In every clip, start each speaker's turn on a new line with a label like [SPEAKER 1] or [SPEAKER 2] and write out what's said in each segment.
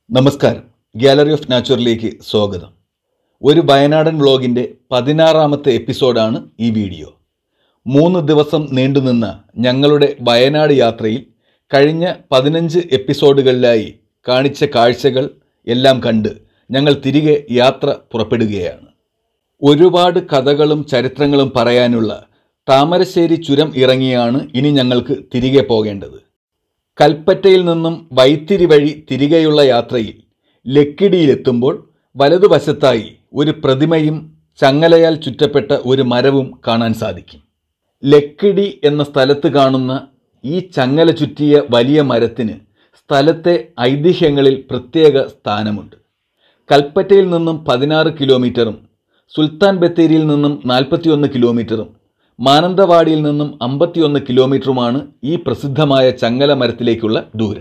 [SPEAKER 1] നമസ്കാരം gallery of നാച്ചുറലിലേക്ക് സ്വാഗതം ഒരു വയനാടൻ വ്ളോഗിൻ്റെ പതിനാറാമത്തെ എപ്പിസോഡാണ് ഈ വീഡിയോ മൂന്ന് ദിവസം നീണ്ടുനിന്ന ഞങ്ങളുടെ വയനാട് യാത്രയിൽ കഴിഞ്ഞ പതിനഞ്ച് എപ്പിസോഡുകളിലായി കാണിച്ച കാഴ്ചകൾ എല്ലാം കണ്ട് ഞങ്ങൾ തിരികെ യാത്ര പുറപ്പെടുകയാണ് ഒരുപാട് കഥകളും ചരിത്രങ്ങളും പറയാനുള്ള താമരശ്ശേരി ചുരം ഇറങ്ങിയാണ് ഇനി ഞങ്ങൾക്ക് തിരികെ പോകേണ്ടത് കൽപ്പറ്റയിൽ നിന്നും വൈത്തിരി വഴി തിരികെയുള്ള യാത്രയിൽ ലക്കിടിയിലെത്തുമ്പോൾ വലതുവശത്തായി ഒരു പ്രതിമയും ചങ്ങലയാൽ ചുറ്റപ്പെട്ട ഒരു മരവും കാണാൻ സാധിക്കും ലക്കിടി എന്ന സ്ഥലത്ത് കാണുന്ന ഈ ചങ്ങല ചുറ്റിയ വലിയ മരത്തിന് സ്ഥലത്തെ ഐതിഹ്യങ്ങളിൽ പ്രത്യേക സ്ഥാനമുണ്ട് കൽപ്പറ്റയിൽ നിന്നും പതിനാറ് കിലോമീറ്ററും സുൽത്താൻ ബത്തേരിയിൽ നിന്നും നാൽപ്പത്തിയൊന്ന് കിലോമീറ്ററും മാനന്തവാടിയിൽ നിന്നും അമ്പത്തിയൊന്ന് കിലോമീറ്ററുമാണ് ഈ പ്രസിദ്ധമായ ചങ്ങല മരത്തിലേക്കുള്ള ദൂരം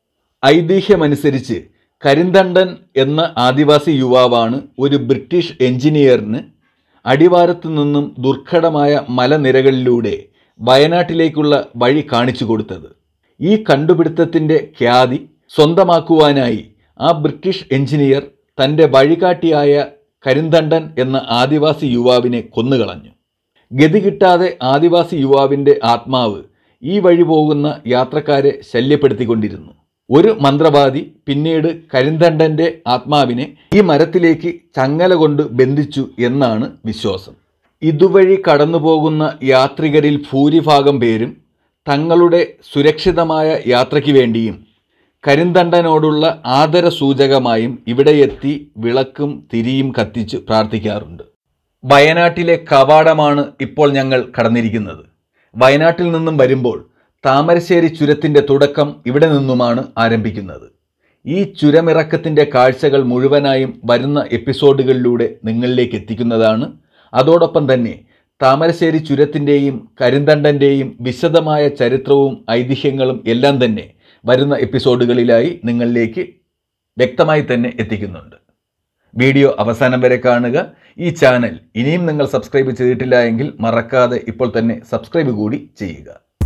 [SPEAKER 1] ഐതിഹ്യമനുസരിച്ച് കരിന്തണ്ടൻ എന്ന ആദിവാസി യുവാവാണ് ഒരു ബ്രിട്ടീഷ് എഞ്ചിനീയറിന് അടിവാരത്തു നിന്നും ദുർഘടമായ മലനിരകളിലൂടെ വയനാട്ടിലേക്കുള്ള വഴി കാണിച്ചു കൊടുത്തത് ഈ കണ്ടുപിടുത്തത്തിൻ്റെ ഖ്യാതി സ്വന്തമാക്കുവാനായി ആ ബ്രിട്ടീഷ് എഞ്ചിനീയർ തൻ്റെ വഴികാട്ടിയായ കരിന്തണ്ടൻ എന്ന ആദിവാസി യുവാവിനെ കൊന്നുകളഞ്ഞു ഗതി കിട്ടാതെ ആദിവാസി യുവാവിൻ്റെ ആത്മാവ് ഈ വഴി പോകുന്ന യാത്രക്കാരെ ശല്യപ്പെടുത്തിക്കൊണ്ടിരുന്നു ഒരു മന്ത്രവാദി പിന്നീട് കരിന്തണ്ടൻ്റെ ആത്മാവിനെ ഈ മരത്തിലേക്ക് ചങ്ങല കൊണ്ട് ബന്ധിച്ചു എന്നാണ് വിശ്വാസം ഇതുവഴി കടന്നുപോകുന്ന യാത്രികരിൽ ഭൂരിഭാഗം പേരും തങ്ങളുടെ സുരക്ഷിതമായ യാത്രയ്ക്ക് വേണ്ടിയും കരിന്തണ്ടനോടുള്ള ആദര സൂചകമായും ഇവിടെ എത്തി വിളക്കും തിരിയും കത്തിച്ച് പ്രാർത്ഥിക്കാറുണ്ട് വയനാട്ടിലെ കവാടമാണ് ഇപ്പോൾ ഞങ്ങൾ കടന്നിരിക്കുന്നത് വയനാട്ടിൽ നിന്നും വരുമ്പോൾ താമരശ്ശേരി ചുരത്തിൻ്റെ തുടക്കം ഇവിടെ നിന്നുമാണ് ആരംഭിക്കുന്നത് ഈ ചുരമിറക്കത്തിൻ്റെ കാഴ്ചകൾ മുഴുവനായും വരുന്ന എപ്പിസോഡുകളിലൂടെ നിങ്ങളിലേക്ക് എത്തിക്കുന്നതാണ് അതോടൊപ്പം തന്നെ താമരശ്ശേരി ചുരത്തിൻ്റെയും കരിന്തണ്ടൻ്റെയും വിശദമായ ചരിത്രവും ഐതിഹ്യങ്ങളും എല്ലാം തന്നെ വരുന്ന എപ്പിസോഡുകളിലായി നിങ്ങളിലേക്ക് വ്യക്തമായി തന്നെ എത്തിക്കുന്നുണ്ട് വീഡിയോ അവസാനം വരെ കാണുക ഈ ചാനൽ ഇനിയും നിങ്ങൾ സബ്സ്ക്രൈബ് ചെയ്തിട്ടില്ല എങ്കിൽ മറക്കാതെ ഇപ്പോൾ തന്നെ സബ്സ്ക്രൈബ് കൂടി ചെയ്യുക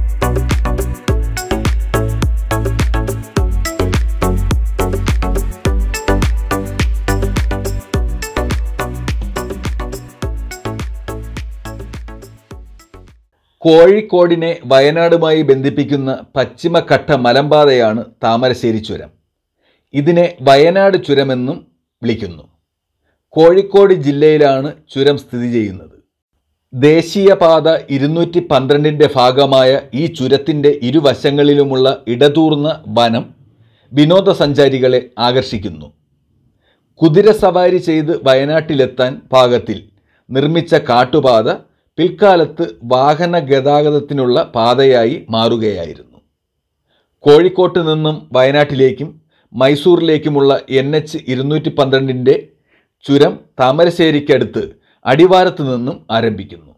[SPEAKER 1] കോഴിക്കോടിനെ വയനാടുമായി ബന്ധിപ്പിക്കുന്ന പശ്ചിമഘട്ട മലമ്പാതയാണ് താമരശ്ശേരി ചുരം ഇതിനെ വയനാട് ചുരമെന്നും വിളിക്കുന്നു കോഴിക്കോട് ജില്ലയിലാണ് ചുരം സ്ഥിതി ചെയ്യുന്നത് ദേശീയപാത ഇരുന്നൂറ്റി പന്ത്രണ്ടിൻ്റെ ഭാഗമായ ഈ ചുരത്തിൻ്റെ ഇരുവശങ്ങളിലുമുള്ള ഇടതൂർന്ന വനം വിനോദസഞ്ചാരികളെ ആകർഷിക്കുന്നു കുതിരസവാരി ചെയ്ത് വയനാട്ടിലെത്താൻ പാകത്തിൽ നിർമ്മിച്ച കാട്ടുപാത പിൽക്കാലത്ത് വാഹന ഗതാഗതത്തിനുള്ള പാതയായി മാറുകയായിരുന്നു കോഴിക്കോട്ട് നിന്നും വയനാട്ടിലേക്കും മൈസൂറിലേക്കുമുള്ള എൻ എച്ച് ഇരുന്നൂറ്റി പന്ത്രണ്ടിൻ്റെ ചുരം താമരശ്ശേരിക്കടുത്ത് അടിവാരത്ത് നിന്നും ആരംഭിക്കുന്നു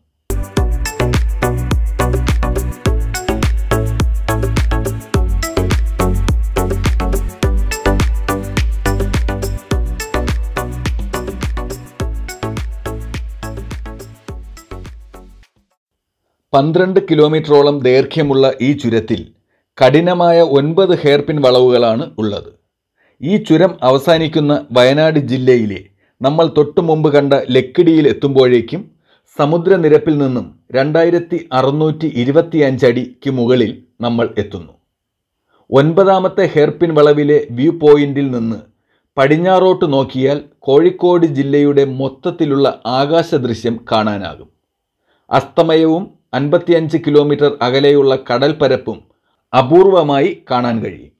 [SPEAKER 1] പന്ത്രണ്ട് കിലോമീറ്ററോളം ദൈർഘ്യമുള്ള ഈ ചുരത്തിൽ കഠിനമായ ഒൻപത് ഹെയർപിൻ വളവുകളാണ് ഉള്ളത് ഈ ചുരം അവസാനിക്കുന്ന വയനാട് ജില്ലയിലെ നമ്മൾ തൊട്ടു മുമ്പ് കണ്ട ലക്കിടിയിൽ എത്തുമ്പോഴേക്കും സമുദ്രനിരപ്പിൽ നിന്നും രണ്ടായിരത്തി അറുന്നൂറ്റി ഇരുപത്തിയഞ്ച് അടിക്ക് മുകളിൽ നമ്മൾ എത്തുന്നു ഒൻപതാമത്തെ ഹെയർപിൻ വളവിലെ വ്യൂ പോയിന്റിൽ നിന്ന് പടിഞ്ഞാറോട്ട് നോക്കിയാൽ കോഴിക്കോട് ജില്ലയുടെ മൊത്തത്തിലുള്ള ആകാശ ദൃശ്യം കാണാനാകും അസ്തമയവും അൻപത്തിയഞ്ച് കിലോമീറ്റർ അകലെയുള്ള കടൽപ്പരപ്പും അപൂർവമായി കാണാൻ കഴിയും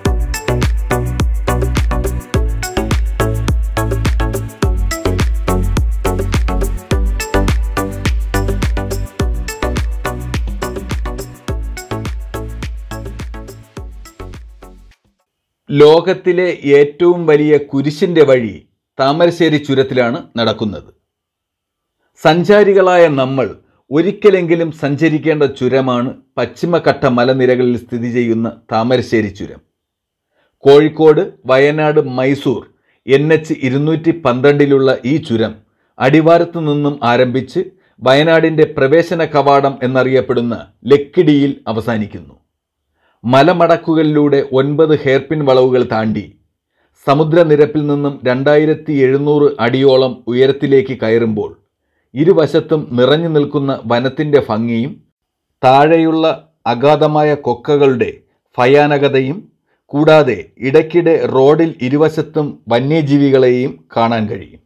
[SPEAKER 1] ലോകത്തിലെ ഏറ്റവും വലിയ കുരിശിൻ്റെ വഴി താമരശ്ശേരി ചുരത്തിലാണ് നടക്കുന്നത് സഞ്ചാരികളായ നമ്മൾ ഒരിക്കലെങ്കിലും സഞ്ചരിക്കേണ്ട ചുരമാണ് പശ്ചിമഘട്ട മലനിരകളിൽ സ്ഥിതി ചെയ്യുന്ന താമരശ്ശേരി ചുരം കോഴിക്കോട് വയനാട് മൈസൂർ എൻ എച്ച് ഇരുന്നൂറ്റി പന്ത്രണ്ടിലുള്ള ഈ ചുരം അടിവാരത്തു നിന്നും ആരംഭിച്ച് വയനാടിൻ്റെ പ്രവേശന കവാടം എന്നറിയപ്പെടുന്ന ലക്കിടിയിൽ അവസാനിക്കുന്നു മലമടക്കുകളിലൂടെ ഒൻപത് ഹെയർപിൻ വളവുകൾ താണ്ടി സമുദ്രനിരപ്പിൽ നിന്നും രണ്ടായിരത്തി എഴുന്നൂറ് അടിയോളം ഉയരത്തിലേക്ക് കയറുമ്പോൾ ഇരുവശത്തും നിറഞ്ഞു നിൽക്കുന്ന വനത്തിൻ്റെ ഭംഗിയും താഴെയുള്ള അഗാധമായ കൊക്കകളുടെ ഭയാനകതയും കൂടാതെ ഇടയ്ക്കിടെ റോഡിൽ ഇരുവശത്തും വന്യജീവികളെയും കാണാൻ കഴിയും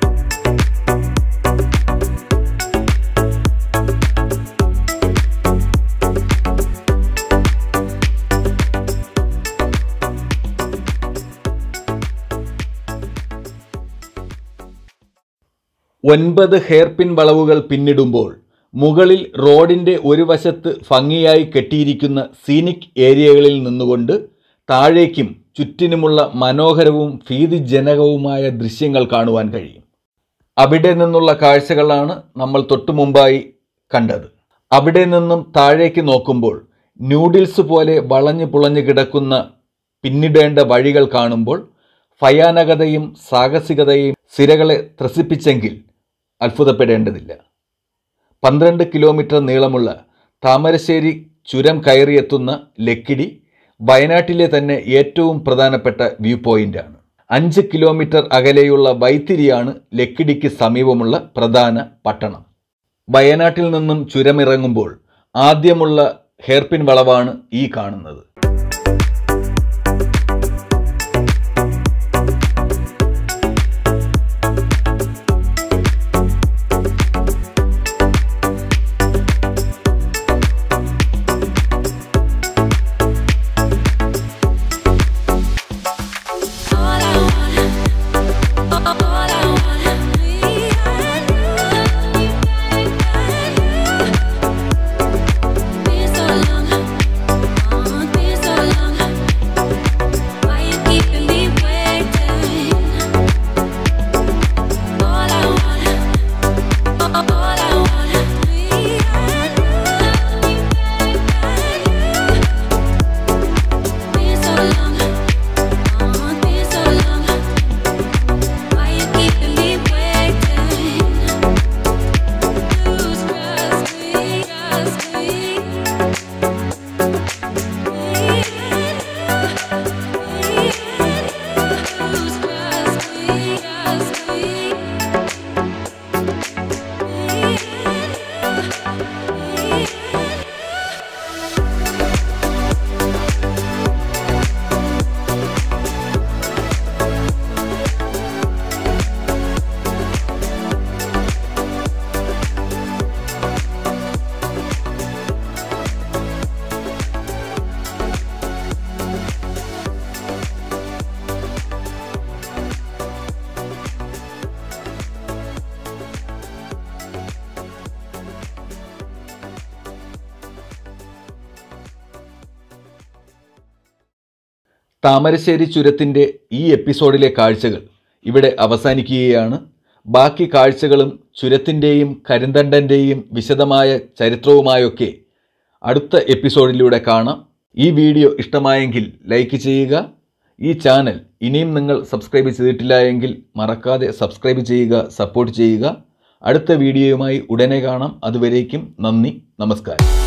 [SPEAKER 1] ഒൻപത് ഹെയർപിൻ വളവുകൾ പിന്നിടുമ്പോൾ മുകളിൽ റോഡിൻ്റെ ഒരു വശത്ത് ഭംഗിയായി കെട്ടിയിരിക്കുന്ന സീനിക് ഏരിയകളിൽ നിന്നുകൊണ്ട് താഴേക്കും ചുറ്റിനുമുള്ള മനോഹരവും ഭീതിജനകവുമായ ദൃശ്യങ്ങൾ കാണുവാൻ കഴിയും അവിടെ നിന്നുള്ള കാഴ്ചകളാണ് നമ്മൾ തൊട്ടു മുമ്പായി കണ്ടത് അവിടെ നിന്നും താഴേക്ക് നോക്കുമ്പോൾ ന്യൂഡിൽസ് പോലെ വളഞ്ഞു പുളഞ്ഞു കിടക്കുന്ന പിന്നിടേണ്ട വഴികൾ കാണുമ്പോൾ ഭയാനകതയും സാഹസികതയും സിരകളെ ത്രസിപ്പിച്ചെങ്കിൽ അത്ഭുതപ്പെടേണ്ടതില്ല പന്ത്രണ്ട് കിലോമീറ്റർ നീളമുള്ള താമരശ്ശേരി ചുരം കയറിയെത്തുന്ന ലക്കിടി വയനാട്ടിലെ തന്നെ ഏറ്റവും പ്രധാനപ്പെട്ട വ്യൂ പോയിന്റാണ് അഞ്ച് കിലോമീറ്റർ അകലെയുള്ള വൈത്തിരിയാണ് ലക്കിടിക്ക് സമീപമുള്ള പ്രധാന പട്ടണം വയനാട്ടിൽ നിന്നും ചുരമിറങ്ങുമ്പോൾ ആദ്യമുള്ള ഹെയർപിൻ വളവാണ് ഈ കാണുന്നത്
[SPEAKER 2] All I want, all I want, me and you, been so long, oh, been so long. Why you keeping me waiting? All I want, all I want, me and you, been so long. Oh, been so long. Why you keeping me waiting? Lose trust me, trust me. Lose trust me, trust me.
[SPEAKER 1] Thamarassery ചുരത്തിൻ്റെ ഈ എപ്പിസോഡിലെ കാഴ്ചകൾ ഇവിടെ അവസാനിക്കുകയാണ് ബാക്കി കാഴ്ചകളും ചുരത്തിൻ്റെയും കരിന്തണ്ടൻ്റെയും വിശദമായ ചരിത്രവുമായൊക്കെ അടുത്ത എപ്പിസോഡിലൂടെ കാണാം ഈ വീഡിയോ ഇഷ്ടമായെങ്കിൽ ലൈക്ക് ചെയ്യുക ഈ ചാനൽ ഇനിയും നിങ്ങൾ സബ്സ്ക്രൈബ് ചെയ്തിട്ടില്ല എങ്കിൽ മറക്കാതെ സബ്സ്ക്രൈബ് ചെയ്യുക സപ്പോർട്ട് ചെയ്യുക അടുത്ത വീഡിയോയുമായി ഉടനെ കാണാം അതുവരേക്കും നന്ദി നമസ്കാരം